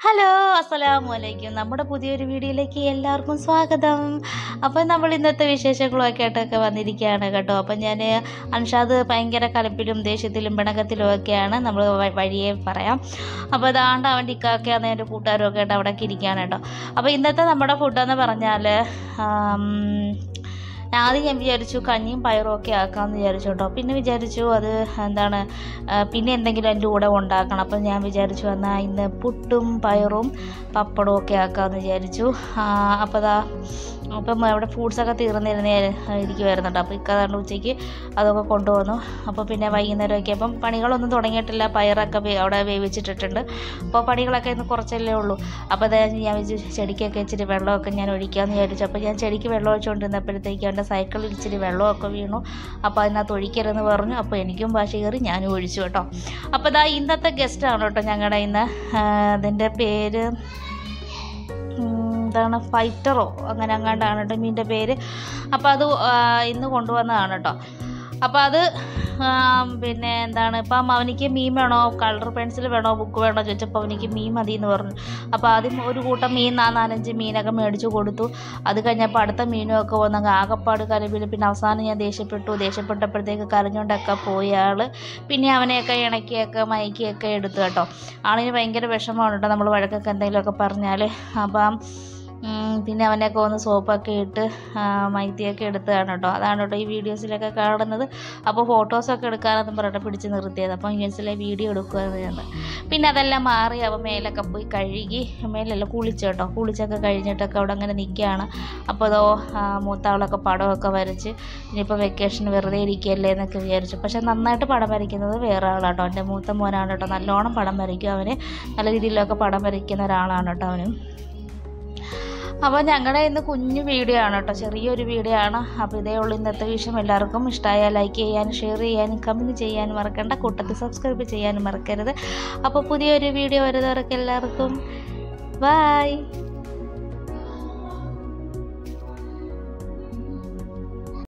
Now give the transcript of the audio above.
hello അസ്സലാമു അലൈക്കും നമ്മുടെ പുതിയൊരു വീഡിയോയിലേക്ക് എല്ലാവർക്കും സ്വാഗതം അപ്പം നമ്മൾ ഇന്നത്തെ വിശേഷങ്ങളുമൊക്കെ ആയിട്ടൊക്കെ വന്നിരിക്കുകയാണ് കേട്ടോ അപ്പം ഞാൻ അൻഷാദ് ഭയങ്കര കലപ്പിലും ദേഷ്യത്തിലും പിണക്കത്തിലും ഒക്കെയാണ് നമ്മൾ വ- വഴിയെ പറയാം അപ്പോൾ അതാണ്ട് അവൻ്റെ ഇക്കാക്കയാണ് എൻ്റെ കൂട്ടുകാരും ഒക്കെ ആയിട്ട് അവിടെയൊക്കെ ഇരിക്കുകയാണ് കേട്ടോ അപ്പോൾ ഇന്നത്തെ നമ്മുടെ ഫുഡെന്ന് പറഞ്ഞാൽ ആം, ആദ്യം ഞാൻ വിചാരിച്ചു കഞ്ഞിയും പയറും ഒക്കെ ആക്കാമെന്ന് വിചാരിച്ചു കേട്ടോ പിന്നെ വിചാരിച്ചു അത് എന്താണ് ആ, പിന്നെ എന്തെങ്കിലും എൻ്റെ കൂടെ ഉണ്ടാക്കണം അപ്പം ഞാൻ വിചാരിച്ചു എന്നാൽ ഇന്ന് പുട്ടും പയറും പപ്പടവും ഒക്കെ ആക്കാമെന്ന് വിചാരിച്ചു ആ, അപ്പോൾ ദാ അപ്പം അവിടെ ഫ്രൂട്ട്സൊക്കെ തീർന്നിരുന്നേ ഇരിക്കുമായിരുന്നു കേട്ടോ അപ്പോൾ ഇക്കാതാണ്ട് ഉച്ചയ്ക്ക് അതൊക്കെ കൊണ്ടുവന്നു അപ്പോൾ പിന്നെ വൈകുന്നേരമൊക്കെ അപ്പം പണികളൊന്നും തുടങ്ങിയിട്ടില്ല പയറൊക്കെ വേ- അവിടെ വേവിച്ചിട്ടിട്ടുണ്ട് അപ്പോൾ പണികളൊക്കെ ഇന്ന് കുറച്ചല്ലേ ഉള്ളൂ അപ്പോൾ അത് ഞാൻ വിചാരിച്ചു ചെടിക്കൊക്കെ ഇച്ചിരി വെള്ളമൊക്കെ ഞാൻ ഒഴിക്കാമെന്ന് വിചാരിച്ചു അപ്പോൾ ഞാൻ ചെടിക്ക് വെള്ളം ഒഴിച്ചുകൊണ്ടിരുന്നപ്പോഴത്തേക്കും എൻ്റെ സൈക്കിളിൽ ഇച്ചിരി വെള്ളമൊക്കെ വീണു അപ്പോൾ അതിനകത്ത് ഒഴിക്കരുതെന്ന് പറഞ്ഞു അപ്പോൾ എനിക്കും ഭാഷ കയറി ഞാനും ഒഴിച്ചു കേട്ടോ അപ്പോൾ ഇതാ ഇന്നത്തെ ഗസ്റ്റാണ് കേട്ടോ ഞങ്ങളുടെ ഇന്ന് ആ, അതിൻ്റെ പേര് ഉം, എന്താണ് ഫൈറ്ററോ അങ്ങനെ അങ്ങാണ്ടാണ് കേട്ടോ മീനിൻ്റെ പേര് അപ്പോൾ അത് ആ, ഇന്ന് കൊണ്ടുവന്നതാണ് കേട്ടോ അപ്പോൾ അത് ആ, പിന്നെ എന്താണ് ഇപ്പം അവനിക്ക് മീൻ വേണോ കളർ പെൻസിൽ വേണോ ബുക്ക് വേണോ ചോദിച്ചപ്പോൾ അവനിക്ക് മീൻ മതി എന്ന് പറഞ്ഞു അപ്പോൾ ആദ്യം ഒരു കൂട്ടം മീൻ നാ നാലഞ്ച് മീനൊക്കെ മേടിച്ചു കൊടുത്തു അത് കഴിഞ്ഞപ്പോൾ അടുത്ത മീനും ഒക്കെ വന്ന് അങ്ങ് ആകപ്പാട് കരവിൽ പിന്നെ അവസാനം ഞാൻ ദേഷ്യപ്പെട്ടു ദേഷ്യപ്പെട്ടപ്പോഴത്തേക്ക് കരഞ്ഞുകൊണ്ടൊക്കെ പോയി ആൾ പിന്നെ അവനെയൊക്കെ ഇണക്കിയൊക്കെ മയക്കിയൊക്കെ എടുത്തു കേട്ടോ ആളിന് ഭയങ്കര വിഷമമാണ് കേട്ടോ നമ്മൾ വഴക്കൊക്കെ എന്തെങ്കിലുമൊക്കെ പറഞ്ഞാൽ അപ്പം ഉം, പിന്നെ അവനെയൊക്കെ ഒന്ന് സോപ്പൊക്കെ ഇട്ട് ആ, മൈത്തിയൊക്കെ എടുത്തതാണ് കേട്ടോ അതാണ് കേട്ടോ ഈ വീഡിയോസിലൊക്കെ കാണുന്നത് അപ്പോൾ ഫോട്ടോസൊക്കെ എടുക്കാനെന്നും പറഞ്ഞിട്ട് പിടിച്ച് നിർത്തിയത് അപ്പോൾ യൂസിലെ വീഡിയോ എടുക്കുകയാണ് പിന്നെ അതെല്ലാം മാറി അവൻ മേലൊക്കെ പോയി കഴുകി മേലല്ല കുളിച്ചു കേട്ടോ കുളിച്ചൊക്കെ കഴിഞ്ഞിട്ടൊക്കെ അവിടെ അങ്ങനെ നിൽക്കുകയാണ് അപ്പോൾ അതോ മൂത്താവളൊക്കെ പടമൊക്കെ വരച്ച് ഇനിയിപ്പോൾ വെക്കേഷൻ വെറുതെ ഇരിക്കുകയല്ലേ എന്നൊക്കെ വിചാരിച്ചു പക്ഷെ നന്നായിട്ട് പടം വരയ്ക്കുന്നത് വേറെ ആളാട്ടോ എൻ്റെ മൂത്ത മോനാണ് കേട്ടോ നല്ലോണം പടം വരയ്ക്കും അവന് നല്ല രീതിയിലൊക്കെ പടം വരയ്ക്കുന്ന ഒരാളാണ് കേട്ടോ അവനും അപ്പോൾ ഞങ്ങളുടെ ഇന്ന് കുഞ്ഞു വീഡിയോ ആണ് കേട്ടോ ചെറിയൊരു വീഡിയോ ആണ് അപ്പോൾ ഇതേ ഉള്ളൂ ഇന്നത്തെ വിഷയം എല്ലാവർക്കും ഇഷ്ടമായാൽ ലൈക്ക് ചെയ്യാനും ഷെയർ ചെയ്യാനും കമൻറ്റ് ചെയ്യാനും മറക്കണ്ട കൂട്ടത്തിൽ സബ്സ്ക്രൈബ് ചെയ്യാനും മറക്കരുത് അപ്പോൾ പുതിയൊരു വീഡിയോ വരുന്നവർക്ക് എല്ലാവർക്കും ബായ്